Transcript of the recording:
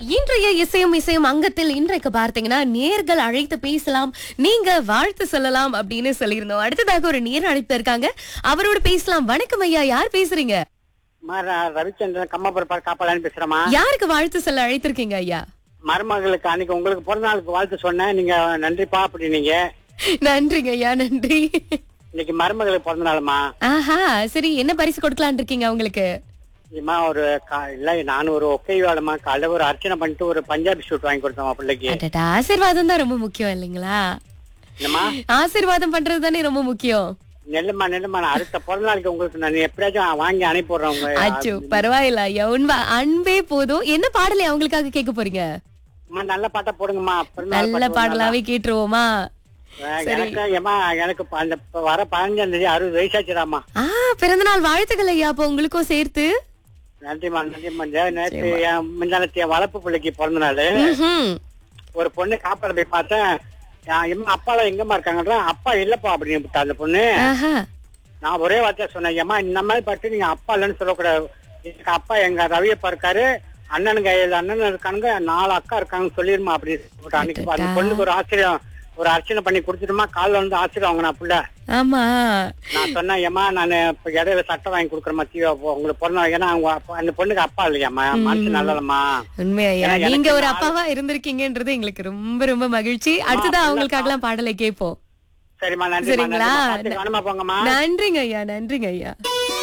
இன்றைய இசையும் இசையும் அங்கத்தில் இன்றைக்கு பார்த்தீங்கன்னா நேர்கள் அழைத்து பேசலாம் நீங்க வாழ்த்து சொல்லலாம் அப்படின்னு சொல்லியிருந்தோம் அடுத்ததாக ஒரு நேர் அழைப்பு இருக்காங்க அவரோட பேசலாம் வணக்கம் ஐயா யார் பேசுறீங்க அம்மா, நான் ரவிச்சந்திரன் கம்மாபுரம் காப்பாளான்னு பேசுறேம்மா யாருக்கு வாழ்த்து சொல்ல அழைத்திருக்கீங்க ஐயா மருமகளுக்கு அன்னைக்கு உங்களுக்கு பிறந்த நாளுக்கு வாழ்த்து சொன்னேன் நீங்க நன்றிப்பா அப்படின்னீங்க நன்றிங்க ஐயா நன்றி இன்னைக்கு மருமகளுக்கு பிறந்த நாளுமா ஆஹா சரி என்ன பரிசு கொடுக்கலாம்னு இருக்கீங்க உங்களுக்கு இம்மா ஒரு கா- இல்ல நான் ஒரு ஒக்கை வேலைமா காலைல ஒரு அர்ச்சனை பண்ணிட்டு ஒரு பஞ்சாபி ஷூட் வாங்கி கொடுத்தோம் பிள்ளைக்கு அடடா ஆசீர்வாதம் தான் ரொம்ப முக்கியம் இல்லைங்களா என்னம்மா ஆசீர்வாதம் பண்றது தானே ரொம்ப முக்கியம் நெல்லுமா நெல்லுமா நான் அடுத்த பிறந்த நாளுக்கு உங்களுக்கு நான் எப்படியாச்சும் வாங்கி அனுப்பிடுறேன் உங்க அச்சோ பரவாயில்ல ஐயா உண்மை அன்பே போதும் என்ன பாடலை அவங்களுக்காக கேட்க போறீங்க அம்மா, நல்ல பாட்டா போடுங்கம்மா பிறந்த நாள் நல்ல பாட்டு பாடலாவே கேட்டுருவோமா அஹ், எனக்கு ஏமா எனக்கு ப- அந்த ப- வர பதினஞ்சாம் தேதி அறுபது வயசாச்சுடாமா ஆ பிறந்த நாள் வாழ்த்துக்கள் ஐயா அப்போ உங்களுக்கும் சேர்த்து நன்றிம்மா நன்றிம்மா நே- நேத்து என் முந்தானத்து என் வளர்ப்பு பிள்ளைக்கு பிறந்த நாள் ம்ஹும். ஒரு பொண்ணு காப்பாட போய் பார்த்தேன் என் எம்மா அப்பாலாம் எங்கம்மா இருக்காங்கன்ற அப்பா இல்லப்பா அப்படின்னு விட்டா அந்த பொண்ணு ஆஹா. நான் ஒரே வார்த்தை சொன்னேன் ஏம்மா இந்த மாதிரி பார்த்து நீங்க அப்பா இல்லைன்னு சொல்லக்கூடாது எனக்கு அப்பா எங்க ரவியப்பா இருக்காரு அண்ணனுங்க ஏழு அண்ணன் இருக்கானுங்க நாலு அக்கா இருக்காங்கன்னு சொல்லிருமா அப்படின்னு சொல்லிட்டு அன்னைக்கு அந்த பொண்ணுக்கு ஒரு ஆச்சரியம் ஒரு அர்ச்சனை பண்ணி கொடுத்துட்டுமா காலைல வந்து ஆச்சரியம் வாங்கினா புள்ள ஆமா நான் சொன்னேன் ஏம்மா நான் இப்ப இடையில சட்டை வாங்கி கொடுக்குறேன் மத்திய உங்களுக்கு பிறந்த நாள். ஏன்னா அவங்க அப்பா- அந்த பொண்ணுக்கு அப்பா இல்லையாம்மா மனசு நல்லலம்மா உண்மை ஐயா ஏன்னா எனக்கு நீங்க ஒரு நாலு- அப்பாவா இருந்திருக்கீங்கன்றது எங்களுக்கு ரொம்ப ரொம்ப மகிழ்ச்சி அடுத்ததா அவங்களுக்காக எல்லாம் பாடலை கேட்போம் சரிம்மா நன்றி சரிங்களா கவனமா போங்கம்மா நன்றிங்க ஐயா நன்றிங்க ஐயா